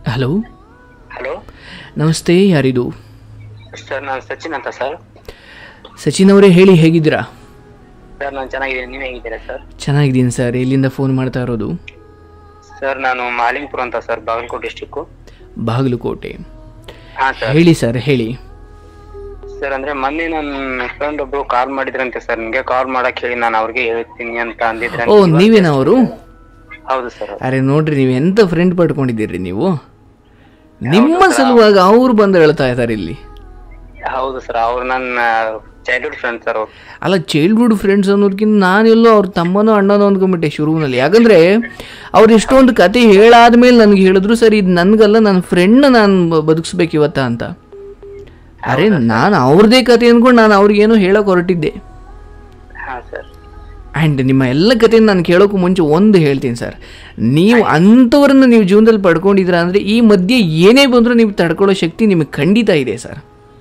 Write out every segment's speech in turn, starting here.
Hello hello ನಮಸ್ತೆ ಯಾರಿದು sir ನಾನು ಸಚಿನ್ ಅಂತ ಸರ್ ಸಚಿನ್ ಅವರೇ ಹೇಳಿ ಹೇಗಿದ್ದೀರಾ ಸರ್ ನಾನು ಚೆನ್ನಾಗಿದ್ದೀನಿ ನೀವು ಹೇಗಿದ್ದೀರಾ ಸರ್ ಚೆನ್ನಾಗಿದ್ದೀನಿ ಸರ್ ಎಲ್ಲಿಂದ ಫೋನ್ ಮಾಡ್ತಾ ಇರೋದು ಸರ್ ನಾನು ಮಾಲಿಂಗ್ಪುರ ಅಂತ ಸರ್ ಬಾಗಲಕೋಟೆ ಡಿಸ್ಟಿಕ್ಕು ಬಾಗಲಕೋಟೆ ಹಾ ಸರ್ ಹೇಳಿ ಸರ್ ಹೇಳಿ ಸರ್ ಅಂದ್ರೆ ಮೊನ್ನೆ ನನ್ನ ಫ್ರೆಂಡ್ ಒಬ್ರು ಕಾಲ್ ಮಾಡಿದ್ರಂತೆ ಸರ್ ನಿಮ್ಗೆ ಕಾಲ್ ಮಾಡಕ್ ಹೇಳಿ ನಾನು ಅವ್ರಿಗೆ ಹೇಳ್ತೀನಿ ಅಂತ ಅಂದಿದ್ರೆ ಓ ನೀವೇನಾ ಅವರು ಹೌದು ಸರ್ ಅರೆ ನೋಡ್ರಿ ನೀವು ಎಂತ ಫ್ರೆಂಡ್ ಪಡ್ಕೊಂಡಿದ್ದೀರಿ ನೀವು ನಿಮ್ಮ ಸಲುವಾಗಿ ಅವ್ರು ಬಂದು ಹೇಳ್ತಾ ಇದ್ದಾರೆ ಇಲ್ಲಿ ಹೌದು ಸರ್ ಅವ್ರು ನನ್ನ ಚೈಲ್ಡ್ಹುಡ್ ಫ್ರೆಂಡ್ ಸರ್ ಅವ್ರು ಅಲ್ಲ ಚೈಲ್ಡ್ಹುಡ್ ಫ್ರೆಂಡ್ಸ್ ಅನ್ನೋದಕ್ಕಿಂತ ನಾನೆಲ್ಲೋ ಅವ್ರ ತಮ್ಮನೋ ಅಣ್ಣನೋ ಅಂದ್ಕೊಂಬಿಟ್ಟೆ ಶುರುವಿನಲ್ಲಿ ಯಾಕಂದ್ರೆ ಅವ್ರು ಎಷ್ಟೊಂದು ಕತೆ ಹೇಳಾದ್ಮೇಲೆ ನನಗೆ ಹೇಳಿದ್ರು ಸರ್ ಇದು ನನಗಲ್ಲ ನನ್ನ ಫ್ರೆಂಡ್ನ ನಾನು ಬದುಕಿಸ್ಬೇಕು ಇವತ್ತ ಅಂತ ಅರೆ ನಾನು ಅವ್ರದೇ ಕತೆ ಅಂದ್ಕೊಂಡು ನಾನು ಅವ್ರಿಗೇನೋ ಹೇಳೋಕೆ ಹೊರಟಿದ್ದೆ ಹಾ ಸರ್ ಆ್ಯಂಡ್ ನಿಮ್ಮ ಎಲ್ಲ ಕಥೆಯನ್ನು ನಾನು ಕೇಳೋಕ್ಕೂ ಮುಂಚೆ ಒಂದು ಹೇಳ್ತೀನಿ ಸರ್ ನೀವು ಅಂಥವ್ರನ್ನ ನೀವು ಜೀವನದಲ್ಲಿ ಪಡ್ಕೊಂಡಿದ್ದೀರಾ ಅಂದರೆ ಈ ಮಧ್ಯೆ ಏನೇ ಬಂದರೂ ನೀವು ತಡ್ಕೊಳ್ಳೋ ಶಕ್ತಿ ನಿಮಗೆ ಖಂಡಿತ ಇದೆ ಸರ್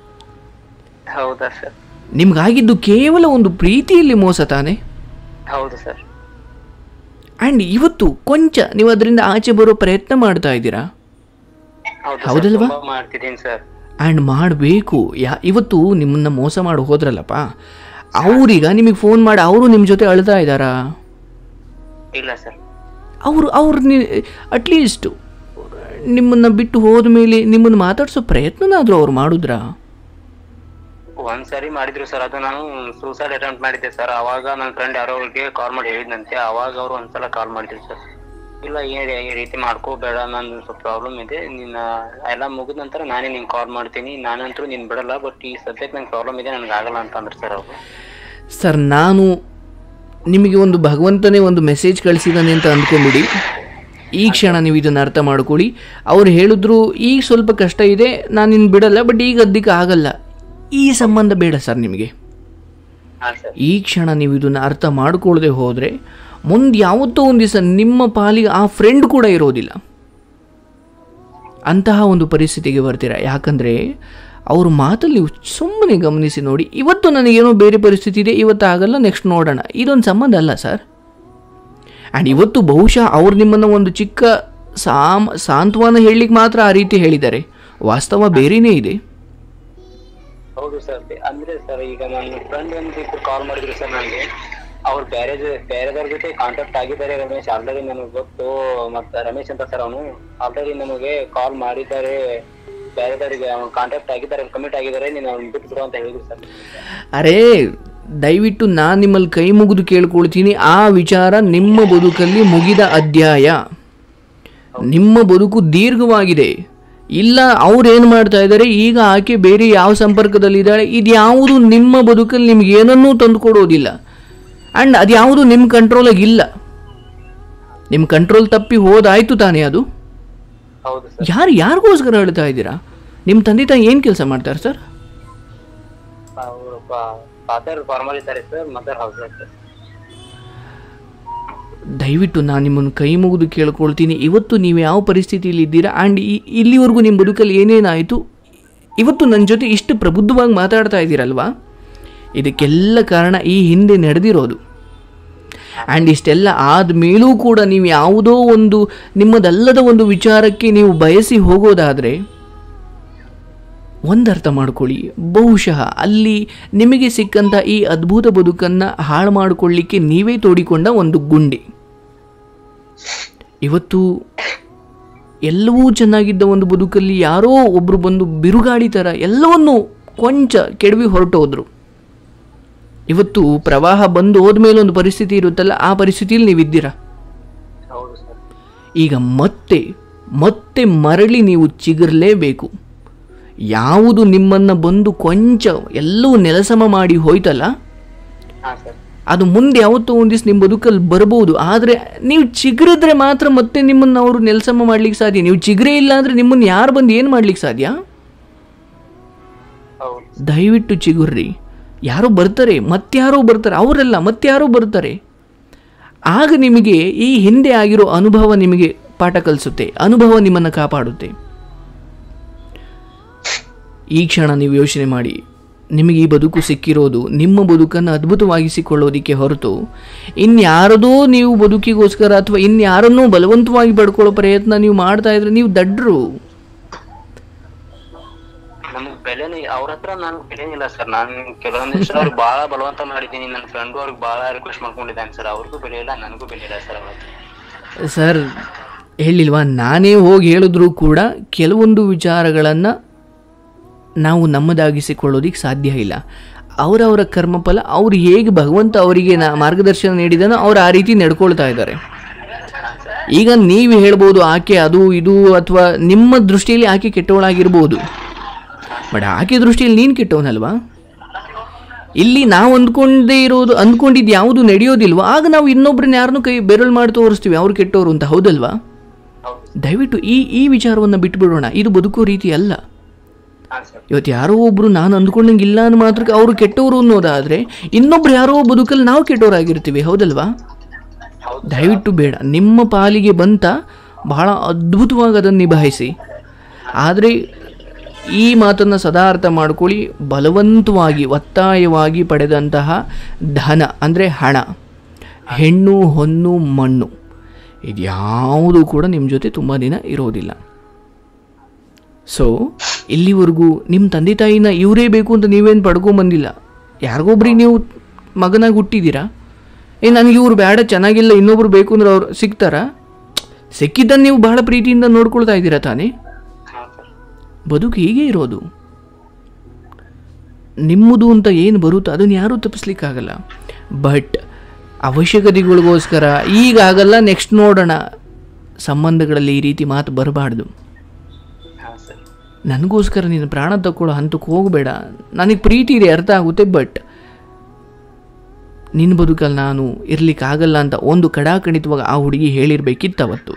ಹೌದಾ ಸರ್ ನಿಮ್ಗಾಗಿದ್ದು ಕೇವಲ ಒಂದು ಪ್ರೀತಿಯಲ್ಲಿ ಮೋಸ ತಾನೇ ಹೌದು ಸರ್ ಆ್ಯಂಡ್ ಇವತ್ತು ಕೊಂಚ ನೀವು ಅದರಿಂದ ಆಚೆ ಬರೋ ಪ್ರಯತ್ನ ಮಾಡ್ತಾ ಇದ್ದೀರಾ ಹೌದು ಸರ್ ಹೌದಲ್ವಾ? ತುಂಬಾ ಮಾಡ್ತಿದ್ದೀನಿ ಸರ್ ಆ್ಯಂಡ್ ಮಾಡಬೇಕು ಯಾ ಇವತ್ತು ನಿಮ್ಮನ್ನ ಮೋಸ ಮಾಡಿ ಹೋದ್ರಲ್ಲಪ್ಪ ಅವ್ರೀಗ ನಿಮಗೆ ಫೋನ್ ಮಾಡಿ ಅವರು ನಿಮ್ಮ ಜೊತೆ ಅಳ್ತಾ ಇದ್ದಾರಾ ಇಲ್ಲ ಸರ್ ಅವರು ಅವ್ರು ನಿ ಅಟ್ಲೀಸ್ಟ್ ನಿಮ್ಮನ್ನು ಬಿಟ್ಟು ಹೋದ ಮೇಲೆ ನಿಮ್ಮನ್ನು ಮಾತಾಡಿಸೋ ಪ್ರಯತ್ನನಾದರೂ ಅವ್ರು ಮಾಡಿದ್ರಾ ಒಂದ್ ಸರಿ ಮಾಡಿದ್ರು ಸರ್ ಅದು ನಾನು ಸೂಸೈಡ್ ಅಟೆಂಪ್ಟ್ ಮಾಡಿದ್ದೆ ಸರ್ ಅವಾಗ ನನ್ನ ಫ್ರೆಂಡ್ ಯಾರೋ ಅವ್ರಿಗೆ ಕಾಲ್ ಮಾಡಿ ಹೇಳಿದ್ನಂತೆ ಅವಾಗ ಅವ್ರು ಒಂದ್ಸಲ ಕಾಲ್ ಮಾಡಿದ್ರು ಸರ್ ಇಲ್ಲ ಏನ್ ಈ ರೀತಿ ಮಾಡ್ಕೋಬೇಡ ನಂದು ಸ್ವಲ್ಪ ಪ್ರಾಬ್ಲಮ್ ಇದೆ ನಿನ್ನ ಎಲ್ಲ ಮುಗಿದ ನಂತರ ನಾನೇ ನಿಂಗೆ ಕಾಲ್ ಮಾಡ್ತೀನಿ ನಾನಂತೂ ನಿನ್ ಬಿಡಲ್ಲ ಬಟ್ ಈ ಸದ್ಯಕ್ಕೆ ನಂಗೆ ಪ್ರಾಬ್ಲಮ್ ಇದೆ ನನಗೆ ಆಗಲ್ಲ ಅಂತ ಅಂದ್ರು ಸರ್ ಅವರು ಸರ್ ನಾನು ನಿಮಗೆ ಒಂದು ಭಗವಂತನೇ ಒಂದು ಮೆಸೇಜ್ ಕಳಿಸಿದ್ದಾನೆ ಅಂತ ಅಂದ್ಕೊಂಬಿಡಿ ಈ ಕ್ಷಣ ನೀವು ಇದನ್ನು ಅರ್ಥ ಮಾಡ್ಕೊಳ್ಳಿ ಅವ್ರು ಹೇಳಿದ್ರು ಈಗ ಸ್ವಲ್ಪ ಕಷ್ಟ ಇದೆ ನಾನು ಇನ್ನು ಬಿಡಲ್ಲ ಬಟ್ ಈಗ ಅದಕ್ಕೆ ಆಗಲ್ಲ ಈ ಸಂಬಂಧ ಬೇಡ ಸರ್ ನಿಮಗೆ ಹಾ ಸರ್ ಈ ಕ್ಷಣ ನೀವು ಇದನ್ನು ಅರ್ಥ ಮಾಡ್ಕೊಳ್ಳದೆ ಹೋದರೆ ಮುಂದೆ ಯಾವತ್ತೋ ಒಂದು ದಿವಸ ನಿಮ್ಮ ಪಾಲಿಗೆ ಆ ಫ್ರೆಂಡ್ ಕೂಡ ಇರೋದಿಲ್ಲ ಅಂತಹ ಒಂದು ಪರಿಸ್ಥಿತಿಗೆ ಬರ್ತೀರಾ ಯಾಕಂದರೆ ಅವ್ರ ಮಾತಲ್ಲಿ ಸುಮ್ಮನೆ ಗಮನಿಸಿ ನೋಡಿ ಇವತ್ತು ನನಗೇನೋ ಬೇರೆ ಪರಿಸ್ಥಿತಿ ಇದೆ ಇವತ್ತು ಆಗಲ್ಲ ನೆಕ್ಸ್ಟ್ ನೋಡೋಣ ಇದೊಂದು ಸಂಬಂಧ ಅಲ್ಲ ಸರ್ ಆ್ಯಂಡ್ ಇವತ್ತು ಬಹುಶಃ ಅವ್ರು ನಿಮ್ಮನ್ನು ಒಂದು ಚಿಕ್ಕ ಸಾಮ್ ಸಾಂತ್ವನ ಹೇಳಲಿಕ್ಕೆ ಮಾತ್ರ ಆ ರೀತಿ ಹೇಳಿದ್ದಾರೆ ವಾಸ್ತವ ಬೇರೆಯೇ ಇದೆ ಹೌದು ಸರ್ ಅಂದ್ರೆ ಸರ್ ಈಗ ನನ್ನ ಫ್ರೆಂಡ್ ಒಂದು ಕಾಲ್ ಮಾಡಿದ್ರು ಸರ್ ನನಗೆ ಅವ್ರು ಬೇರೆ ಜೊ- ಬೇರೆದವ್ರ ಜೊತೆ ಕಾಂಟ್ಯಾಕ್ಟ್ ಆಗಿದ್ದಾರೆ ರಮೇಶ್ ಆಲ್ರೆಡಿ ನನಗೆ ಗೊತ್ತು ಮತ್ತೆ ರಮೇಶ್ ಅಂತ ಸರ್ ಅವನು ಆಲ್ರೆಡಿ ನಮಗೆ ಕಾಲ್ ಮಾಡಿದ್ದಾರೆ ಬೇರೆದವರಿಗೆ ಅವ್ನು ಕಾಂಟ್ಯಾಕ್ಟ್ ಆಗಿದ್ದಾರೆ ಕಮಿಟ್ ಆಗಿದ್ದಾರೆ ನೀನು ಅವ್ನು ಬಿಟ್ಟು ಬಿಡು ಅಂತ ಹೇಳಿದ್ರು ಸರ್ ಅರೇ ದಯವಿಟ್ಟು ನಾನು ನಿಮ್ಮಲ್ಲಿ ಕೈ ಮುಗಿದು ಕೇಳ್ಕೊಳ್ತೀನಿ ಆ ವಿಚಾರ ನಿಮ್ಮ ಬದುಕಲ್ಲಿ ಮುಗಿದ ಅಧ್ಯಾಯ ನಿಮ್ಮ ಬದುಕು ದೀರ್ಘವಾಗಿದೆ ಇಲ್ಲ ಅವ್ರು ಏನು ಮಾಡ್ತಾ ಇದ್ದಾರೆ ಈಗ ಆಕೆ ಬೇರೆ ಯಾವ ಸಂಪರ್ಕದಲ್ಲಿದ್ದಾಳೆ ಇದ್ಯಾವುದು ನಿಮ್ಮ ಬದುಕಲ್ಲಿ ನಿಮ್ಗೆ ಏನನ್ನೂ ತಂದುಕೊಡೋದಿಲ್ಲ ಆ್ಯಂಡ್ ಅದ್ಯಾವುದು ನಿಮ್ಮ ಕಂಟ್ರೋಲಾಗಿ ಇಲ್ಲ ನಿಮ್ಮ ಕಂಟ್ರೋಲ್ ತಪ್ಪಿ ಹೋದಾಯ್ತು ತಾನೇ ಅದು ಹೌದು ಸರ್ ಯಾರು ಯಾರಿಗೋಸ್ಕರ ಹೇಳ್ತಾ ಇದ್ದೀರಾ ನಿಮ್ಮ ತಂದೆ ತಾಯಿ ಏನು ಕೆಲಸ ಮಾಡ್ತಾರೆ ಸರ್ ಅವರು ಫಾದರ್ ಫಾರ್ಮರ್ ಇದ್ದಾರೆ ಸರ್ ಮದರ್ ಹೌಸ್ ಸರ್ ದಯವಿಟ್ಟು ನಾನು ನಿಮ್ಮನ್ನು ಕೈ ಮುಗಿದು ಕೇಳ್ಕೊಳ್ತೀನಿ ಇವತ್ತು ನೀವು ಯಾವ ಪರಿಸ್ಥಿತಿಯಲ್ಲಿ ಇದ್ದೀರಾ ಆ್ಯಂಡ್ ಇಲ್ಲಿವರೆಗೂ ನಿಮ್ಮ ಬದುಕಲ್ಲಿ ಏನೇನಾಯಿತು ಇವತ್ತು ನನ್ನ ಜೊತೆ ಇಷ್ಟು ಪ್ರಬುದ್ಧವಾಗಿ ಮಾತಾಡ್ತಾ ಇದ್ದೀರಲ್ವಾ ಇದಕ್ಕೆಲ್ಲ ಕಾರಣ ಈ ಹಿಂದೆ ನಡೆದಿರೋದು ಆ್ಯಂಡ್ ಇಷ್ಟೆಲ್ಲ ಆದಮೇಲೂ ಕೂಡ ನೀವು ಯಾವುದೋ ಒಂದು ನಿಮ್ಮದಲ್ಲದ ಒಂದು ವಿಚಾರಕ್ಕೆ ನೀವು ಬಯಸಿ ಹೋಗೋದಾದರೆ ಒಂದರ್ಥ ಮಾಡ್ಕೊಳ್ಳಿ ಬಹುಶಃ ಅಲ್ಲಿ ನಿಮಗೆ ಸಿಕ್ಕಂಥ ಈ ಅದ್ಭುತ ಬದುಕನ್ನು ಹಾಳು ಮಾಡಿಕೊಳ್ಳಿಕ್ಕೆ ನೀವೇ ತೋಡಿಕೊಂಡ ಒಂದು ಗುಂಡಿ ಇವತ್ತು ಎಲ್ಲವೂ ಚೆನ್ನಾಗಿದ್ದ ಒಂದು ಬದುಕಲ್ಲಿ ಯಾರೋ ಒಬ್ಬರು ಬಂದು ಬಿರುಗಾಳಿ ಥರ ಎಲ್ಲವನ್ನೂ ಕೊಂಚ ಕೆಡವಿ ಹೊರಟೋದ್ರು ಇವತ್ತು ಪ್ರವಾಹ ಬಂದು ಹೋದ್ಮೇಲೆ ಒಂದು ಪರಿಸ್ಥಿತಿ ಇರುತ್ತಲ್ಲ ಆ ಪರಿಸ್ಥಿತಿಯಲ್ಲಿ ನೀವಿದ್ದೀರಾ ಹೌದು ಸರ್ ಈಗ ಮತ್ತೆ ಮತ್ತೆ ಮರಳಿ ನೀವು ಚಿಗುರಲೇಬೇಕು ಯಾವುದು ನಿಮ್ಮನ್ನು ಬಂದು ಕೊಂಚ ಎಲ್ಲವೂ ನೆಲಸಮ ಮಾಡಿ ಹೋಯ್ತಲ್ಲ ಹಾ ಸರ್ ಅದು ಮುಂದೆ ಯಾವತ್ತೋ ಒಂದು ದಿವಸ ನಿಮ್ಮ ಬದುಕಲ್ಲಿ ಬರ್ಬೋದು ಆದರೆ ನೀವು ಚಿಗುರಿದ್ರೆ ಮಾತ್ರ ಮತ್ತೆ ನಿಮ್ಮನ್ನು ಅವರು ನೆಲಸಮ ಮಾಡ್ಲಿಕ್ಕೆ ಸಾಧ್ಯ ನೀವು ಚಿಗುರೇ ಇಲ್ಲ ಅಂದರೆ ನಿಮ್ಮನ್ನು ಯಾರು ಬಂದು ಏನು ಮಾಡ್ಲಿಕ್ಕೆ ಸಾಧ್ಯ ಹೌದು ದಯವಿಟ್ಟು ಚಿಗುರ್ರಿ ಯಾರೋ ಬರ್ತಾರೆ ಮತ್ತಾರೋ ಬರ್ತಾರೆ ಅವರೆಲ್ಲ ಮತ್ತಾರೋ ಬರ್ತಾರೆ ಆಗ ನಿಮಗೆ ಈ ಹಿಂದೆ ಆಗಿರೋ ಅನುಭವ ನಿಮಗೆ ಪಾಠ ಕಲಿಸುತ್ತೆ ಅನುಭವ ನಿಮ್ಮನ್ನು ಕಾಪಾಡುತ್ತೆ ಈ ಕ್ಷಣ ನೀವು ಯೋಚನೆ ಮಾಡಿ ನಿಮಗೆ ಈ ಬದುಕು ಸಿಕ್ಕಿರೋದು ನಿಮ್ಮ ಬದುಕನ್ನು ಅದ್ಭುತವಾಗಿಸಿಕೊಳ್ಳೋದಕ್ಕೆ ಹೊರತು ಇನ್ಯಾರದೋ ನೀವು ಬದುಕಿಗೋಸ್ಕರ ಅಥವಾ ಇನ್ಯಾರನ್ನೋ ಬಲವಂತವಾಗಿ ಪಡ್ಕೊಳ್ಳೋ ಪ್ರಯತ್ನ ನೀವು ಮಾಡ್ತಾ ಇದ್ರೆ ನೀವು ದಡ್ರು ನಮ್ಗ್ ಬೆಲೆನೇ ಅವ್ರ ಹತ್ರ ನನ್ ಬೆಲೆನಿಲ್ಲ ಸರ್ ನಾನ್ ಕೆಲವೊಂದಿಷ್ಟು ಅವ್ರಿಗೆ ಬಾಳ ಬಲವಂತ ಮಾಡಿದ್ದೀನಿ ನನ್ನ ಫ್ರೆಂಡ್ ಅವ್ರಿಗೆ ಬಾಳ ರಿಕ್ವೆಸ್ಟ್ ಮಾಡ್ಕೊಂಡಿದ್ದಾನೆ ಸರ್ ಅವ್ರಿಗೂ ಬೆಲೆ ಇಲ್ಲ ನನಗೂ ಬೆಲೆ ಇಲ್ಲ ಸರ್ ಅವತ್ತು ಸರ್ ಹೇಳಿಲ್ವಾ ನಾನೇ ಹೋಗಿ ಹೇಳಿದ್ರೂ ಕೂಡ ಕೆಲವೊಂದು ವಿಚಾರಗಳನ್ನು ನಾವು ನಮ್ಮದಾಗಿಸಿಕೊಳ್ಳೋದಕ್ಕೆ ಸಾಧ್ಯ ಇಲ್ಲ ಅವರವರ ಕರ್ಮಫಲ ಅವ್ರು ಹೇಗೆ ಭಗವಂತ ಅವರಿಗೆ ನಾ ಮಾರ್ಗದರ್ಶನ ನೀಡಿದನೋ ಅವ್ರು ಆ ರೀತಿ ನಡ್ಕೊಳ್ತಾ ಇದ್ದಾರೆ ಈಗ ನೀವು ಹೇಳ್ಬೋದು ಆಕೆ ಅದು ಇದು ಅಥವಾ ನಿಮ್ಮ ದೃಷ್ಟಿಯಲ್ಲಿ ಆಕೆ ಕೆಟ್ಟವಳಾಗಿರ್ಬೋದು ಬಟ್ ಆಕೆ ದೃಷ್ಟಿಯಲ್ಲಿ ನೀನು ಕೆಟ್ಟವನಲ್ವಾ ಇಲ್ಲಿ ನಾವು ಅಂದ್ಕೊಂಡೇ ಇರೋದು ಅಂದ್ಕೊಂಡಿದ್ದು ಯಾವುದು ನಡೆಯೋದಿಲ್ವೋ ಆಗ ನಾವು ಇನ್ನೊಬ್ರನ್ನ ಯಾರನ್ನೂ ಕೈ ಬೆರಳು ಮಾಡಿ ತೋರಿಸ್ತೀವಿ ಅವ್ರು ಕೆಟ್ಟವರು ಅಂತ ಹೌದಲ್ವಾ ಹೌದು ದಯವಿಟ್ಟು ಈ ಈ ವಿಚಾರವನ್ನು ಬಿಟ್ಬಿಡೋಣ ಇದು ಬದುಕೋ ರೀತಿ ಅಲ್ಲ ಹಾ ಸರ್ ಇವತ್ತು ಯಾರೋ ಒಬ್ರು ನಾನು ಅಂದ್ಕೊಂಡಂಗೆ ಇಲ್ಲ ಅನ್ನೋ ಮಾತ್ರಕ್ಕೆ ಅವರು ಕೆಟ್ಟವರು ಅನ್ನೋದಾದರೆ ಇನ್ನೊಬ್ರು ಯಾರೋ ಬದುಕಲ್ಲಿ ನಾವು ಕೆಟ್ಟವರಾಗಿರ್ತೀವಿ ಹೌದಲ್ವಾ ಹೌದು ದಯವಿಟ್ಟು ಬೇಡ ನಿಮ್ಮ ಪಾಲಿಗೆ ಬಂತ ಬಹಳ ಅದ್ಭುತವಾಗಿ ಅದನ್ನು ನಿಭಾಯಿಸಿ ಆದರೆ ಈ ಮಾತನ್ನು ಸದಾ ಅರ್ಥ ಮಾಡ್ಕೊಳ್ಳಿ ಬಲವಂತವಾಗಿ ಒತ್ತಾಯವಾಗಿ ಪಡೆದಂತಹ ಧನ ಅಂದರೆ ಹಣ ಹೆಣ್ಣು ಹೊನ್ನು ಮಣ್ಣು ಇದ್ಯಾವುದು ಕೂಡ ನಿಮ್ಮ ಜೊತೆ ತುಂಬ ದಿನ ಇರೋದಿಲ್ಲ ಸೊ ಇಲ್ಲಿವರೆಗೂ ನಿಮ್ಮ ತಂದೆ ತಾಯಿನ ಇವರೇ ಬೇಕು ಅಂತ ನೀವೇನು ಪಡ್ಕೊಂಬಂದಿಲ್ಲ ಯಾರಿಗೊಬ್ರಿಗೆ ನೀವು ಮಗನಾಗಿ ಹುಟ್ಟಿದ್ದೀರಾ ಏ ನನಗೆ ಇವ್ರು ಬೇಡ ಚೆನ್ನಾಗಿಲ್ಲ ಇನ್ನೊಬ್ರು ಬೇಕು ಅಂದ್ರೆ ಅವ್ರು ಸಿಗ್ತಾರಾ ಸಿಕ್ಕಿದ್ದನ್ನು ನೀವು ಬಹಳ ಪ್ರೀತಿಯಿಂದ ನೋಡ್ಕೊಳ್ತಾ ಇದ್ದೀರಾ ತಾನೇ ಹಾ ಸರ್ ಬದುಕು ಹೀಗೆ ಇರೋದು ನಿಮ್ಮದು ಅಂತ ಏನು ಬರುತ್ತೋ ಅದನ್ನು ಯಾರೂ ತಪ್ಪಿಸ್ಲಿಕ್ಕಾಗಲ್ಲ ಬಟ್ ಅವಶ್ಯಕತೆಗಳಿಗೋಸ್ಕರ ಈಗ ಆಗಲ್ಲ ನೆಕ್ಸ್ಟ್ ನೋಡೋಣ ಸಂಬಂಧಗಳಲ್ಲಿ ಈ ರೀತಿ ಮಾತು ಬರಬಾರ್ದು ಹಾ ಸರ್ ನನಗೋಸ್ಕರ ನೀನು ಪ್ರಾಣ ತಗೊಳ್ಳೋ ಹಂತಕ್ಕೆ ಹೋಗಬೇಡ ನನಗೆ ಪ್ರೀತಿ ಇದೆ ಅರ್ಥ ಆಗುತ್ತೆ ಬಟ್ ನಿನ್ನ ಬದುಕಲ್ಲಿ ನಾನು ಇರ್ಲಿಕ್ಕಾಗಲ್ಲ ಅಂತ ಒಂದು ಕಡಾಖಂಡಿತವಾಗಿ ಆ ಹುಡುಗಿ ಹೇಳಿರ್ಬೇಕಿತ್ತು ಅವತ್ತು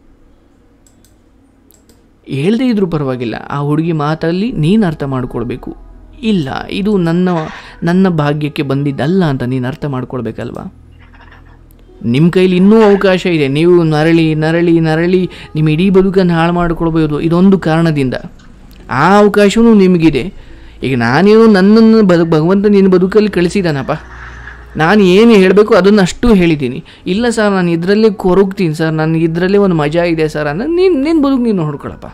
ಹೇಳ್ದೇ ಇದ್ರೂ ಪರವಾಗಿಲ್ಲ ಆ ಹುಡುಗಿ ಮಾತಲ್ಲಿ ನೀನು ಅರ್ಥ ಮಾಡ್ಕೊಳ್ಬೇಕು ಇಲ್ಲ ಇದು ನನ್ನ ನನ್ನ ಭಾಗ್ಯಕ್ಕೆ ಬಂದಿದ್ದಲ್ಲ ಅಂತ ನೀನು ಅರ್ಥ ಮಾಡ್ಕೊಳ್ಬೇಕಲ್ವಾ ನಿಮ್ಮ ಕೈಲಿ ಇನ್ನೂ ಅವಕಾಶ ಇದೆ ನೀವು ನರಳಿ ನರಳಿ ನರಳಿ ನಿಮ್ಮ ಇಡೀ ಬದುಕನ್ನು ಹಾಳು ಮಾಡ್ಕೊಳ್ಬೋದು ಇದೊಂದು ಕಾರಣದಿಂದ ಆ ಅವಕಾಶವೂ ನಿಮಗಿದೆ ಈಗ ನಾನೇನು ನನ್ನನ್ನು ಬದು ಭಗವಂತ ನಿನ್ನ ಬದುಕಲ್ಲಿ ಕಳಿಸಿದಾನಪ್ಪ ನಾನು ಏನು ಹೇಳಬೇಕು ಅದನ್ನು ಅಷ್ಟು ಹೇಳಿದ್ದೀನಿ ಇಲ್ಲ ಸರ್ ನಾನು ಇದರಲ್ಲೇ ಕೊರಗ್ತೀನಿ ಸರ್ ನನಗೆ ಇದರಲ್ಲೇ ಒಂದು ಮಜಾ ಇದೆ ಸರ್ ಅನ್ನೋ ನೀನು ನಿನ್ನ ಬದುಕು ನೀನು ನೋಡ್ಕೊಳಪ್ಪ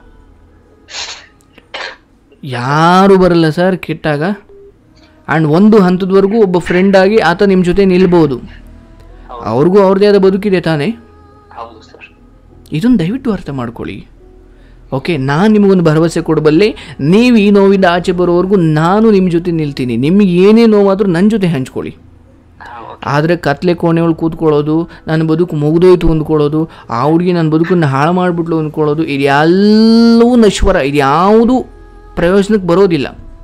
ಯಾರು ಬರಲ್ಲ ಸರ್ ಕೆಟ್ಟಾಗ ಆ್ಯಂಡ್ ಒಂದು ಹಂತದವರೆಗೂ ಒಬ್ಬ ಫ್ರೆಂಡ್ ಆಗಿ ಆತ ನಿಮ್ಮ ಜೊತೆ ನಿಲ್ಬೋದು ಅವ್ರಿಗೂ ಅವ್ರದ್ದೇ ಆದ ಬದುಕಿದೆ ತಾನೇ ಹೌದು ಸರ್ ಇದನ್ನು ದಯವಿಟ್ಟು ಅರ್ಥ ಮಾಡ್ಕೊಳ್ಳಿ ಓಕೆ ನಾನು ನಿಮಗೊಂದು ಭರವಸೆ ಕೊಡಬಲ್ಲೆ ನೀವು ಈ ನೋವಿಂದ ಆಚೆ ಬರೋವರೆಗೂ ನಾನು ನಿಮ್ಮ ಜೊತೆ ನಿಲ್ತೀನಿ ನಿಮಗೆ ಏನೇ ನೋವಾದರೂ ನನ್ನ ಜೊತೆ ಹಂಚ್ಕೊಳ್ಳಿ ಹಾ ಓಕೆ ಆದರೆ ಕತ್ಲೆ ಕೋಣೆಯೊಳಗೆ ಕೂತ್ಕೊಳ್ಳೋದು ನನ್ನ ಬದುಕು ಮುಗಿದೋಯ್ತು ಅಂದ್ಕೊಳ್ಳೋದು ಆ ಹುಡುಗಿ ನನ್ನ ಬದುಕನ್ನು ಹಾಳು ಮಾಡಿಬಿಟ್ಲು ಅಂದ್ಕೊಳ್ಳೋದು ಇದೆಲ್ಲವೂ ನಶ್ವರ ಇದ್ಯಾವುದು ಪ್ರಯೋಜನಕ್ಕೆ ಬರೋದಿಲ್ಲ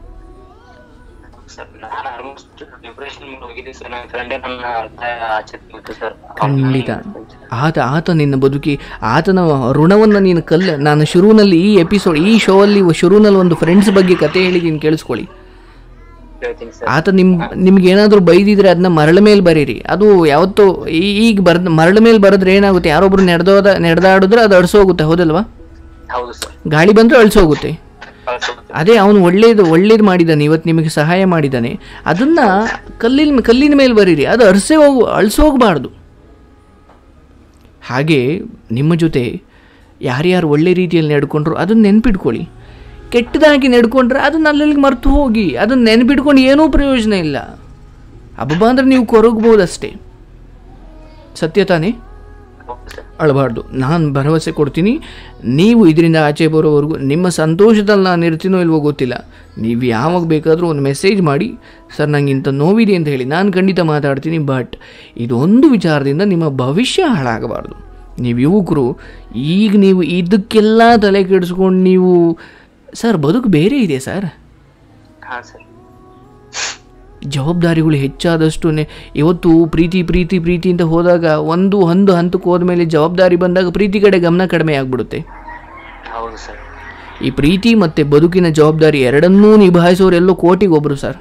ಸರ್ ನಾನು ಆಲ್ಮೋಸ್ಟ್ ಡಿಪ್ರೆಷನ್ ಹೋಗಿದ್ದೆ ಸರ್ ನನ್ನ ಫ್ರೆಂಡೇ ನನ್ನ ಅರ್ಧ ಆಚೆ ಹೋಯ್ತು ಸರ್ ಖಂಡಿತ ಆತ ಆತ ನಿನ್ನ ಬದುಕಿ ಆತನ ಋಣವನ್ನು ನೀನು ಕಲ್ಲ ನಾನು ಶುರುವಿನಲ್ಲಿ ಈ ಎಪಿಸೋಡ್ ಈ ಶೋ ಅಲ್ಲಿ ಶುರುವಿನಲ್ಲಿ ಒಂದು ಫ್ರೆಂಡ್ಸ್ ಬಗ್ಗೆ ಕತೆ ಹೇಳಿದ್ದೀನಿ ಕೇಳಿಸ್ಕೊಳ್ಳಿ ಹೇಳ್ತೀನಿ ಸರ್ ಆತ ನಿಮ್ ನಿಮ್ಗೆ ಏನಾದರೂ ಬೈದಿದ್ರೆ ಅದನ್ನ ಮರಳ ಮೇಲೆ ಬರೀರಿ ಅದು ಯಾವತ್ತೂ ಈ- ಈಗ ಬರ್ದ ಮರಳ ಮೇಲೆ ಬರೆದ್ರೆ ಏನಾಗುತ್ತೆ ಯಾರೊಬ್ರು ನಡೆದೋದ ನಡೆದಾಡಿದ್ರೆ ಅದು ಅಳಿಸೋಗುತ್ತೆ ಹೌದಲ್ವಾ ಹೌದು ಸರ್ ಗಾಳಿ ಬಂದರೆ ಅಳಿಸೋಗುತ್ತೆ ಕಳ್ಸು. ಅದೇ ಅವನು ಒಳ್ಳೇದು ಒಳ್ಳೇದು ಮಾಡಿದ್ದಾನೆ ಇವತ್ತು ನಿಮಗೆ ಸಹಾಯ ಮಾಡಿದ್ದಾನೆ ಅದನ್ನ ಕಲ್ಲಿನ ಕಲ್ಲಿನ ಮೇಲೆ ಬರೀರಿ ಅದು ಅರ್ಸೆ ಹೋಗು ಅಳಿಸೋಗಬಾರ್ದು ಹಾಗೆ ನಿಮ್ಮ ಜೊತೆ ಯಾರ್ಯಾರು ಒಳ್ಳೆ ರೀತಿಯಲ್ಲಿ ನಡ್ಕೊಂಡ್ರು ಅದನ್ನ ನೆನ್ಪಿಟ್ಕೊಳ್ಳಿ ಕೆಟ್ಟದಾಗಿ ನಡ್ಕೊಂಡ್ರೆ ಅದನ್ನ ಅಲ್ಲಲ್ಲಿಗೆ ಮರ್ತು ಹೋಗಿ ಅದನ್ನ ನೆನ್ಪಿಟ್ಕೊಂಡು ಏನೂ ಪ್ರಯೋಜನ ಇಲ್ಲ ಹಬ್ಬ ಅಂದ್ರೆ ನೀವು ಕೊರಗ್ಬೋದಷ್ಟೇ ಸತ್ಯ ತಾನೇ ಹೌದು ಸರ್ ಅಳಬಾರ್ದು ನಾನು ಭರವಸೆ ಕೊಡ್ತೀನಿ ನೀವು ಇದರಿಂದ ಆಚೆ ಬರೋವರೆಗೂ ನಿಮ್ಮ ಸಂತೋಷದಲ್ಲಿ ನಾನು ಇರ್ತೀನೋ ಇಲ್ವೋ ಗೊತ್ತಿಲ್ಲ ನೀವು ಯಾವಾಗ ಬೇಕಾದರೂ ಒಂದು ಮೆಸೇಜ್ ಮಾಡಿ ಸರ್ ನಂಗೆ ಇಂಥ ನೋವಿದೆ ಅಂತ ಹೇಳಿ ನಾನು ಖಂಡಿತ ಮಾತಾಡ್ತೀನಿ ಬಟ್ ಇದೊಂದು ವಿಚಾರದಿಂದ ನಿಮ್ಮ ಭವಿಷ್ಯ ಹಾಳಾಗಬಾರ್ದು ನೀವು ಯುವಕರು ಈಗ ನೀವು ಇದಕ್ಕೆಲ್ಲ ತಲೆ ಕೆಡಿಸ್ಕೊಂಡು ನೀವು ಸರ್ ಬದುಕು ಬೇರೆ ಇದೆ ಸರ್ ಹಾ ಸರ್ ಜವಾಬ್ದಾರಿಗಳು ಹೆಚ್ಚಾದಷ್ಟು ಇವತ್ತು ಪ್ರೀತಿ ಪ್ರೀತಿ ಪ್ರೀತಿ ಅಂತ ಹೋದಾಗ ಒಂದು ಒಂದು ಹಂತಕ್ಕೆ ಹೋದ್ಮೇಲೆ ಜವಾಬ್ದಾರಿ ಬಂದಾಗ ಪ್ರೀತಿ ಕಡೆ ಗಮನ ಕಡಿಮೆ ಆಗಿಬಿಡುತ್ತೆ ಹೌದು ಸರ್ ಈ ಪ್ರೀತಿ ಮತ್ತು ಬದುಕಿನ ಜವಾಬ್ದಾರಿ ಎರಡನ್ನೂ ನಿಭಾಯಿಸೋರೆಲ್ಲೋ ಕೋಟಿಗೆ ಒಬ್ಬರು ಸರ್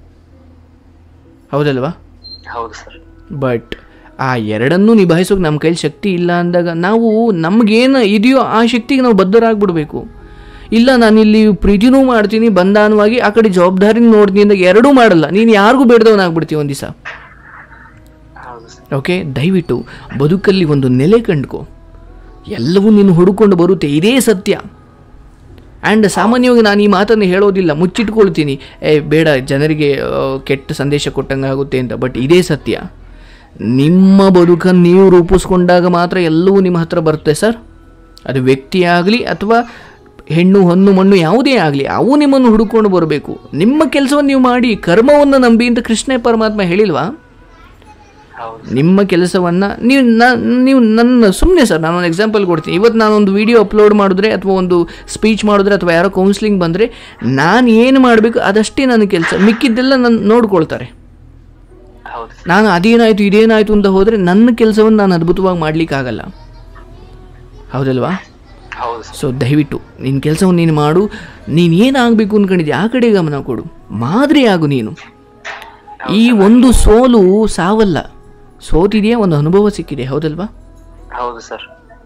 ಹೌದಲ್ವಾ ಹೌದು ಸರ್ ಬಟ್ ಆ ಎರಡನ್ನೂ ನಿಭಾಯಿಸೋಕೆ ನಮ್ಮ ಕೈಲಿ ಶಕ್ತಿ ಇಲ್ಲ ಅಂದಾಗ ನಾವು ನಮಗೇನು ಇದೆಯೋ ಆ ಶಕ್ತಿಗೆ ನಾವು ಬದ್ಧರಾಗ್ಬಿಡ್ಬೇಕು ಇಲ್ಲ ನಾನು ಇಲ್ಲಿ ಪ್ರೀತಿನೂ ಮಾಡ್ತೀನಿ ಬಂಧಾನವಾಗಿ ಆ ಕಡೆ ಜವಾಬ್ದಾರಿ ನೋಡ್ತೀನಿ ಅಂದಾಗ ಎರಡೂ ಮಾಡಲ್ಲ ನೀನು ಯಾರಿಗೂ ಬೇಡದವನಾಗ್ಬಿಡ್ತೀವಿ ಒಂದು ದಿವಸ ಹೌದು ಸರ್ ಓಕೆ ದಯವಿಟ್ಟು ಬದುಕಲ್ಲಿ ಒಂದು ನೆಲೆ ಕಂಡ್ಕೊ ಎಲ್ಲವೂ ನೀನು ಹುಡುಕೊಂಡು ಬರುತ್ತೆ ಇದೇ ಸತ್ಯ ಆ್ಯಂಡ್ ಸಾಮಾನ್ಯವಾಗಿ ನಾನು ಈ ಮಾತನ್ನು ಹೇಳೋದಿಲ್ಲ ಮುಚ್ಚಿಟ್ಕೊಳ್ತೀನಿ ಏ ಬೇಡ ಜನರಿಗೆ ಆ, ಕೆಟ್ಟ ಸಂದೇಶ ಕೊಟ್ಟಂಗೆ ಆಗುತ್ತೆ ಅಂತ ಬಟ್ ಇದೇ ಸತ್ಯ ನಿಮ್ಮ ಬದುಕನ್ನು ನೀವು ರೂಪಿಸ್ಕೊಂಡಾಗ ಮಾತ್ರ ಎಲ್ಲವೂ ನಿಮ್ಮ ಹತ್ರ ಬರುತ್ತೆ ಸರ್ ಅದು ವ್ಯಕ್ತಿ ಆಗಲಿ ಅಥವಾ ಹೆಣ್ಣು ಹೊನ್ನು ಮಣ್ಣು ಯಾವುದೇ ಆಗಲಿ ಅವು ನಿಮ್ಮನ್ನು ಹುಡುಕೊಂಡು ಬರಬೇಕು ನಿಮ್ಮ ಕೆಲಸವನ್ನು ನೀವು ಮಾಡಿ ಕರ್ಮವನ್ನು ನಂಬಿ ಅಂತ ಕೃಷ್ಣ ಪರಮಾತ್ಮ ಹೇಳಿಲ್ವಾ ಹೌದು ನಿಮ್ಮ ಕೆಲಸವನ್ನು ನೀವು ನ- ನೀವು ನನ್ನ ಸುಮ್ಮನೆ ಸರ್ ನಾನೊಂದು ಎಕ್ಸಾಂಪಲ್ ಕೊಡ್ತೀನಿ ಇವತ್ತು ನಾನೊಂದು ವಿಡಿಯೋ ಅಪ್ಲೋಡ್ ಮಾಡಿದ್ರೆ ಅಥವಾ ಒಂದು ಸ್ಪೀಚ್ ಮಾಡಿದ್ರೆ ಅಥವಾ ಯಾರೋ ಕೌನ್ಸಿಲಿಂಗ್ ಬಂದರೆ ನಾನು ಏನು ಮಾಡಬೇಕು ಅದಷ್ಟೇ ನನ್ನ ಕೆಲಸ ಮಿಕ್ಕಿದ್ದೆಲ್ಲ ನನ್ನ ನೋಡ್ಕೊಳ್ತಾರೆ ಹೌದು ಸರ್ ನಾನು ಅದೇನಾಯಿತು ಇದೇನಾಯಿತು ಅಂತ ಹೋದರೆ ನನ್ನ ಕೆಲಸವನ್ನು ನಾನು ಅದ್ಭುತವಾಗಿ ಮಾಡಲಿಕ್ಕಾಗಲ್ಲ ಹೌದಲ್ವಾ ಹೌದು ಸರ್ ಸೊ ದಯವಿಟ್ಟು ನಿನ್ನ ಕೆಲಸವನ್ನು ನೀನು ಮಾಡು ನೀನು ಏನಾಗಬೇಕು ಅಂದ್ಕೊಂಡಿದ್ದೆ ಆ ಕಡೆ ಗಮನ ಕೊಡು ಮಾದರಿ ಆಗು ನೀನು ಈ ಒಂದು ಸೋಲು ಸಾವಲ್ಲ ಸೋತಿದೆಯಾ ಒಂದು ಅನುಭವ ಸಿಕ್ಕಿದೆ ಹೌದಲ್ವಾ ಹೌದು ಸರ್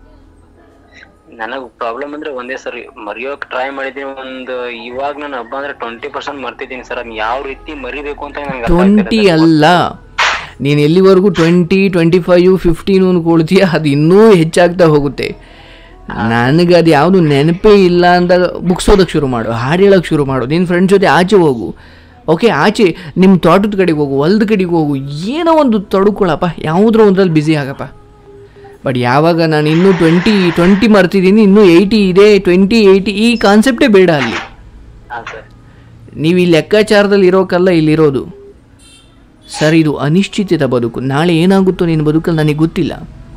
ನನಗ್ ಪ್ರಾಬ್ಲಮ್ ಅಂದ್ರೆ ಒಂದೇ ಸರ್ ಮರೆಯೋಕ್ ಟ್ರೈ ಮಾಡಿದೀನಿ ಒಂದು ಇವಾಗ ನಾನು ಹಬ್ಬ ಅಂದ್ರೆ ಟ್ವೆಂಟಿ ಪರ್ಸೆಂಟ್ ಮರ್ತಿದ್ದೀನಿ ಸರ್ ಅದ್ನ ಯಾವ ರೀತಿ ಮರಿಬೇಕು ಅಂತ ನನಗೆ ಟ್ವೆಂಟಿ ಅಲ್ಲ ನೀನು ಎಲ್ಲಿವರೆಗೂ ಟ್ವೆಂಟಿ ಟ್ವೆಂಟಿ ಫೈವ್ ಫಿಫ್ಟೀನ್ ಅನ್ಕೊಳ್ತೀಯ ಅದು ಇನ್ನೂ ಹೆಚ್ಚಾಗ್ತಾ ಹೋಗುತ್ತೆ ನನಗೆ ಅದು ಯಾವುದು ನೆನಪೇ ಇಲ್ಲ ಅಂದಾಗ ಬುಕ್ಸೋದಕ್ಕೆ ಶುರು ಮಾಡು ಹಾಡು ಹೇಳೋಕ್ಕೆ ಶುರು ಮಾಡು ನಿನ್ನ ಫ್ರೆಂಡ್ಸ್ ಜೊತೆ ಆಚೆ ಹೋಗು ಓಕೆ ಆಚೆ ನಿಮ್ಮ ತೋಟದ ಕಡೆಗೆ ಹೋಗು ಹೊಲ್ದ ಕಡೆಗೆ ಹೋಗು ಏನೋ ಒಂದು ತೊಡ್ಕೊಳಪ್ಪ ಯಾವುದ್ರ ಒಂದ್ರಲ್ಲಿ ಬ್ಯುಸಿ ಆಗಪ್ಪ ಬಟ್ ಯಾವಾಗ ನಾನು ಇನ್ನೂ ಟ್ವೆಂಟಿ ಟ್ವೆಂಟಿ ಮರ್ತಿದ್ದೀನಿ ಇನ್ನೂ ಏಯ್ಟಿ ಇದೆ ಟ್ವೆಂಟಿ ಏಯ್ಟಿ ಈ ಕಾನ್ಸೆಪ್ಟೇ ಬೇಡ ಅಲ್ಲಿ ಹಾ ಸರ್ ನೀವು ಈ ಲೆಕ್ಕಾಚಾರದಲ್ಲಿ ಇರೋಕ್ಕಲ್ಲ ಇಲ್ಲಿರೋದು ಸರ್ ಇದು ಅನಿಶ್ಚಿತದ ಬದುಕು ನಾಳೆ ಏನಾಗುತ್ತೋ ನಿನ್ನ ಬದುಕಲ್ಲಿ ನನಗೆ ಗೊತ್ತಿಲ್ಲ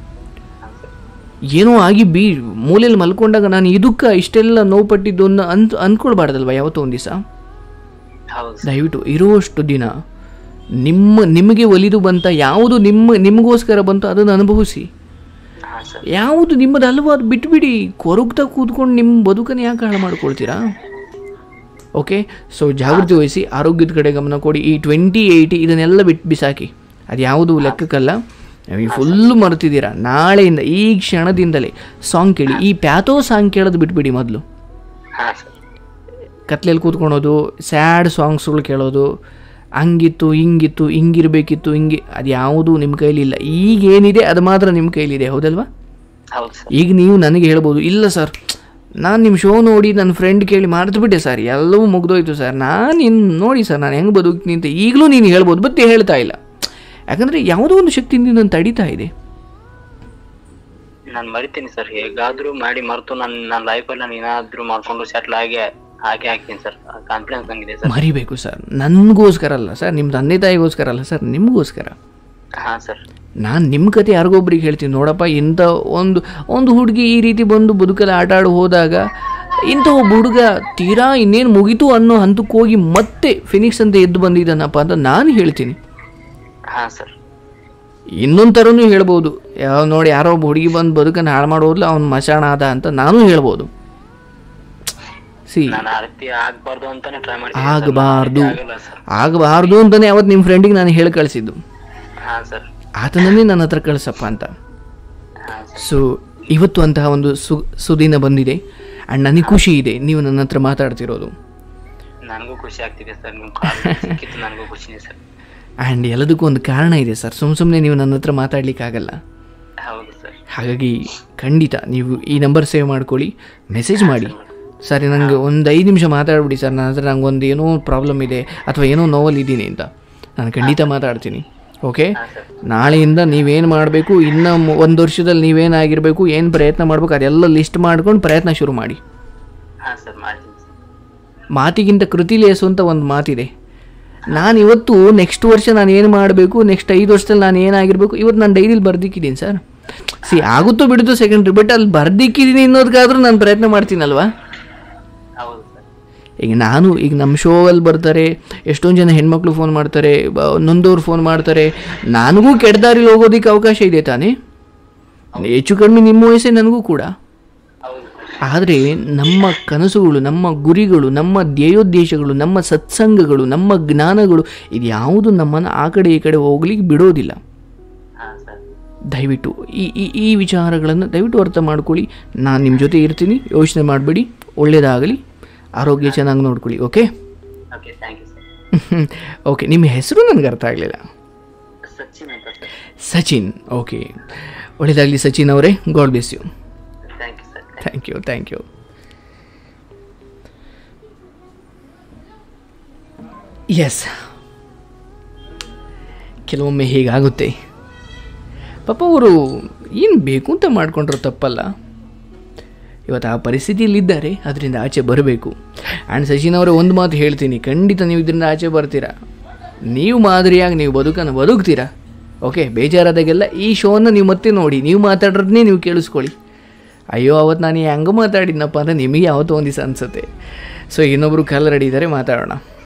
ಏನೋ ಆಗಿ ಬೀ ಮೂಲೆಯಲ್ಲಿ ಮಲ್ಕೊಂಡಾಗ ನಾನು ಇದಕ್ಕೆ ಇಷ್ಟೆಲ್ಲ ನೋವು ಪಟ್ಟಿದ್ದು ಅನ್ನೋ ಅಂತ ಅಂದ್ಕೊಳ್ಬಾರ್ದಲ್ವ ಯಾವತ್ತೋ ಒಂದು ದಿವಸ ಹೌದು ಸರ್ ದಯವಿಟ್ಟು ಇರುವಷ್ಟು ದಿನ ನಿಮ್ಮ ನಿಮಗೆ ಒಲಿದು ಬಂತ ಯಾವುದು ನಿಮ್ಮ ನಿಮಗೋಸ್ಕರ ಬಂತು ಅದನ್ನು ಅನುಭವಿಸಿ ಹಾ ಸರ್ ಯಾವುದು ನಿಮ್ಮದಲ್ವೋ ಅದು ಬಿಟ್ಬಿಡಿ ಕೊರಗ್ತಾ ಕೂತ್ಕೊಂಡು ನಿಮ್ಮ ಬದುಕನ್ನು ಯಾಕೆ ಹಾಳು ಮಾಡ್ಕೊಳ್ತೀರಾ ಓಕೆ ಸೊ ಜಾಗೃತಿ ವಹಿಸಿ ಆರೋಗ್ಯದ ಕಡೆ ಗಮನ ಕೊಡಿ ಈ ಟ್ವೆಂಟಿ ಏಯ್ಟಿ ಇದನ್ನೆಲ್ಲ ಬಿಟ್ಟು ಬಿಸಾಕಿ ಅದು ಯಾವುದು ಲೆಕ್ಕಕ್ಕಲ್ಲ ನೀವು ಫುಲ್ಲು ಮರೆತಿದ್ದೀರಾ ನಾಳೆಯಿಂದ ಈ ಕ್ಷಣದಿಂದಲೇ ಸಾಂಗ್ ಕೇಳಿ ಈ ಪ್ಯಾಥೋ ಸಾಂಗ್ ಕೇಳೋದು ಬಿಟ್ಬಿಡಿ ಮೊದಲು ಹಾ ಸರ್ ಕತ್ಲೆಯಲ್ಲಿ ಕೂತ್ಕೊಳೋದು ಸ್ಯಾಡ್ ಸಾಂಗ್ಸ್ಗಳು ಕೇಳೋದು ಹಂಗಿತ್ತು ಹಿಂಗಿತ್ತು ಹಿಂಗಿರ್ಬೇಕಿತ್ತು ಹಿಂಗೆ ಅದು ಯಾವುದೂ ನಿಮ್ಮ ಕೈಲಿಲ್ಲ ಈಗ ಏನಿದೆ ಅದು ಮಾತ್ರ ನಿಮ್ಮ ಕೈಲಿದೆ ಹೌದಲ್ವಾ ಹೌದು ಸರ್ ಈಗ ನೀವು ನನಗೆ ಹೇಳ್ಬೋದು ಇಲ್ಲ ಸರ್ ನಾನು ನಿಮ್ಮ ಶೋ ನೋಡಿ ನನ್ನ ಫ್ರೆಂಡ್ ಕೇಳಿ ಮಾಡಿದ್ಬಿಟ್ಟೆ ಸರ್ ಎಲ್ಲವೂ ಮುಗ್ದೋಯ್ತು ಸರ್ ನಾನು ಇನ್ನು ನೋಡಿ ಸರ್ ನಾನು ಹೆಂಗೆ ಬದುಕ್ತೀನಿ ಅಂತ ಈಗಲೂ ನೀನು ಹೇಳ್ಬೋದು ಬಟ್ ಹೇಳ್ತಾ ಇಲ್ಲ ಯಾಕಂದರೆ ಯಾವುದೋ ಒಂದು ಶಕ್ತಿ ನಿನ್ನನ್ನು ತಡೀತಾ ಇದೆ ನಾನ್ ಮರಿತೀನಿ ಸರ್ ಹೇಗಾದ್ರೂ ಮಾಡಿ ಮರ್ತು ನನ್ ನನ್ನ ಲೈಫಲ್ಲಿ ನಾನು ಏನಾದ್ರೂ ಮಾಡ್ಕೊಂಡು ಸೆಟ್ಲ್ ಆಗಿ ಹಾಗೆ ಹಾಕ್ತೀನಿ ಸರ್ ಕಾನ್ಫಿಡೆನ್ಸ್ ನಂಗಿದೆ ಸರ್ ಮರಿಬೇಕು ಸರ್ ನನಗೋಸ್ಕರ ಅಲ್ಲ ಸರ್ ನಿಮ್ಮ ತಂದೆ ತಾಯಿಗೋಸ್ಕರ ಅಲ್ಲ ಸರ್ ನಿಮಗೋಸ್ಕರ ಹಾ ಸರ್ ನಾನು ನಿಮ್ಮ ಕತೆ ಯಾರಿಗೊಬ್ರಿಗೆ ಹೇಳ್ತೀನಿ ನೋಡಪ್ಪ ಇಂಥ ಒಂದು ಒಂದು ಹುಡುಗಿ ಈ ರೀತಿ ಬಂದು ಬದುಕಲ್ಲಿ ಆಟ ಆಡಿ ಹೋದಾಗ ಇಂಥ ಒಬ್ಬ ಹುಡುಗ ತೀರಾ ಇನ್ನೇನು ಮುಗೀತು ಅನ್ನೋ ಹಂತಕ್ಕೆ ಹೋಗಿ ಮತ್ತೆ ಫಿನಿಕ್ಸ್ ಅಂತ ಎದ್ದು ಬಂದಿದ್ದಾನಪ್ಪ ಅಂತ ನಾನು ಹೇಳ್ತೀನಿ ಹಾ ಸರ್ ಇನ್ನೊಂದು ಥರನೂ ಹೇಳ್ಬೋದು ಯಾವ ನೋಡಿ ಯಾರೋ ಒಬ್ಬ ಹುಡುಗಿ ಬಂದು ಬದುಕನ್ನು ಹಾಳು ಮಾಡೋದ್ಲ ಅವ್ನು ಮಶಾಣ ಆದ ಅಂತ ನಾನು ಹೇಳ್ಬೋದು ಸಿ ನಾನು ಆ ರೀತಿ ಆಗ್ಬಾರ್ದು ಅಂತಾನೆ ಟ್ರೈ ಮಾಡ್ತೀನಿ ಆಗಬಾರ್ದು ಆಗಲ್ಲ ಸರ್ ಆಗಬಾರ್ದು ಅಂತಲೇ ಅವತ್ತು ನಿಮ್ಮ ಫ್ರೆಂಡಿಗೆ ನಾನು ಹೇಳಿ ಕಳಿಸಿದ್ದು ಹಾ ಸರ್ ಆತನನ್ನೇ ನನ್ನ ಹತ್ರ ಕಳಿಸಪ್ಪ ಅಂತ ಹಾ ಸರ್ ಸೊ ಇವತ್ತು ಅಂತಹ ಒಂದು ಸು ಸುದಿನ ಬಂದಿದೆ ಆ್ಯಂಡ್ ನನಗೆ ಖುಷಿ ಇದೆ ನೀವು ನನ್ನ ಹತ್ರ ಮಾತಾಡ್ತಿರೋದು ನನಗೂ ಖುಷಿ ಆಗ್ತಿದೆ ಸರ್ ನಿಮ್ ಕಾಲ್ ಸಿಕ್ಕಿತ್ತು ನನಗೂ ಖುಷಿನೇ ಸರ್ ಆ್ಯಂಡ್ ಎಲ್ಲದಕ್ಕೂ ಒಂದು ಕಾರಣ ಇದೆ ಸರ್ ಸುಮ್ಮ ಸುಮ್ಮನೆ ನೀವು ನನ್ನ ಹತ್ರ ಮಾತಾಡ್ಲಿಕ್ಕಾಗಲ್ಲ ಹೌದು ಸರ್ ಹಾಗಾಗಿ ಖಂಡಿತ ನೀವು ಈ ನಂಬರ್ ಸೇವ್ ಮಾಡ್ಕೊಳ್ಳಿ ಮೆಸೇಜ್ ಮಾಡಿ ಸರಿ ನನಗೆ ಒಂದು ಐದು ನಿಮಿಷ ಮಾತಾಡ್ಬಿಡಿ ಸರ್ ನನ್ನ ಹತ್ರ ನಂಗೊಂದು ಏನೋ ಪ್ರಾಬ್ಲಮ್ ಇದೆ ಅಥವಾ ಏನೋ ನೋವಲ್ಲಿ ಇದ್ದೀನಿ ಅಂತ ನಾನು ಖಂಡಿತ ಮಾತಾಡ್ತೀನಿ ಓಕೆ ನಾಳೆಯಿಂದ ನೀವೇನು ಮಾಡಬೇಕು ಇನ್ನು ಒಂದು ವರ್ಷದಲ್ಲಿ ನೀವೇನಾಗಿರಬೇಕು ಏನು ಪ್ರಯತ್ನ ಮಾಡಬೇಕು ಅದೆಲ್ಲ ಲಿಸ್ಟ್ ಮಾಡ್ಕೊಂಡು ಪ್ರಯತ್ನ ಶುರು ಮಾಡಿ ಹಾ ಸರ್ ಮಾಡ್ತೀನಿ ಸರ್ ಮಾತಿಗಿಂತ ಕೃತಿ ಲೇಸು ಅಂತ ಒಂದು ಮಾತಿದೆ ನಾನು ಇವತ್ತು ನೆಕ್ಸ್ಟ್ ವರ್ಷ ನಾನು ಏನು ಮಾಡಬೇಕು ನೆಕ್ಸ್ಟ್ ಐದು ವರ್ಷದಲ್ಲಿ ನಾನು ಏನಾಗಿರಬೇಕು ಇವತ್ತು ನಾನು ಡೈರಿಲಿ ಬರ್ದಿಕ್ಕಿದ್ದೀನಿ ಸರ್ ಸಿ ಆಗುತ್ತೋ ಬಿಡುತ್ತೋ ಸೆಕೆಂಡ್ರಿ ಬಟ್ ಅಲ್ಲಿ ಬರ್ದಿಕ್ಕಿದ್ದೀನಿ ಅನ್ನೋದಕ್ಕಾದ್ರೂ ನಾನು ಪ್ರಯತ್ನ ಮಾಡ್ತೀನಲ್ವಾ ಹೌದು ಸರ್ ಈಗ ನಾನು ಈಗ ನಮ್ಮ ಶೋ ಅಲ್ಲಿ ಬರ್ತಾರೆ ಎಷ್ಟೊಂದು ಜನ ಹೆಣ್ಮಕ್ಳು ಫೋನ್ ಮಾಡ್ತಾರೆ ಬ- ನೊಂದವ್ರು ಫೋನ್ ಮಾಡ್ತಾರೆ ನನಗೂ ಕೆಟ್ಟದಾರಿಲಿ ಹೋಗೋದಕ್ಕೆ ಅವಕಾಶ ಇದೆ ತಾನೇ ಹೆಚ್ಚು ಕಡಿಮೆ ನಿಮ್ಮ ವಯಸ್ಸೇ ನನಗೂ ಕೂಡ ಹೌದು ಆದರೆ ನಮ್ಮ ಕನಸುಗಳು ನಮ್ಮ ಗುರಿಗಳು ನಮ್ಮ ಧ್ಯೇಯೋದ್ದೇಶಗಳು ನಮ್ಮ ಸತ್ಸಂಗಗಳು ನಮ್ಮ ಜ್ಞಾನಗಳು ಇದು ಯಾವುದು ನಮ್ಮನ್ನು ಆ ಕಡೆ ಈ ಕಡೆ ಹೋಗ್ಲಿಕ್ಕೆ ಬಿಡೋದಿಲ್ಲ ಹಾ ಸರ್ ದಯವಿಟ್ಟು ಈ ಈ ಈ ವಿಚಾರಗಳನ್ನು ದಯವಿಟ್ಟು ಅರ್ಥ ಮಾಡ್ಕೊಳ್ಳಿ ನಾನು ನಿಮ್ಮ ಜೊತೆ ಇರ್ತೀನಿ ಯೋಚನೆ ಮಾಡಬೇಡಿ ಒಳ್ಳೆಯದಾಗಲಿ ಆರೋಗ್ಯ ಚೆನ್ನಾಗಿ ನೋಡ್ಕೊಳ್ಳಿ okay okay thank you sir okay ನಿಮ್ಮ ಹೆಸರು ನನಗೆ ಅರ್ಥ ಆಗಲಿಲ್ಲ ಸಚಿನ್ ಅಂತ ಸರ್ ಸಚಿನ್ ಓಕೆ ಒಳ್ಳೆಯದಾಗಲಿ ಸಚಿನ್ ಅವರೇ God bless you thank you sir thank you thank you yes ಕೆಲವೊಮ್ಮೆ ಹೀಗಾಗುತ್ತೆ ಪಾಪ ಅವರು ಏನು ಬೇಕು ಅಂತ ಮಾಡ್ಕೊಂಡ್ರು ತಪ್ಪಲ್ಲ ಇವತ್ತು ಆ ಪರಿಸ್ಥಿತಿಯಲ್ಲಿದ್ದಾರೆ ಅದರಿಂದ ಆಚೆ ಬರಬೇಕು ಆ್ಯಂಡ್ ಸಚಿನ್ ಅವರೇ ಒಂದು ಮಾತು ಹೇಳ್ತೀನಿ ಖಂಡಿತ ನೀವು ಇದರಿಂದ ಆಚೆ ಬರ್ತೀರಾ ನೀವು ಮಾದರಿಯಾಗಿ ನೀವು ಬದುಕನ್ನು ಬದುಕ್ತೀರಾ ಓಕೆ ಬೇಜಾರಾದಾಗೆಲ್ಲ ಈ ಶೋನ ನೀವು ಮತ್ತೆ ನೋಡಿ ನೀವು ಮಾತಾಡೋದನ್ನೇ ನೀವು ಕೇಳಿಸ್ಕೊಳ್ಳಿ ಅಯ್ಯೋ ಅವತ್ತು ನಾನು ಹೆಂಗೆ ಮಾತಾಡಿದ್ನಪ್ಪ ಅಂತ ನಿಮಗೆ ಯಾವತ್ತೋ ಒಂದು ದಿವಸ ಅನಿಸುತ್ತೆ ಸೊ ಇನ್ನೊಬ್ಬರು ಕಾಲ್ ರೆಡಿ ಇದ್ದಾರೆ ಮಾತಾಡೋಣ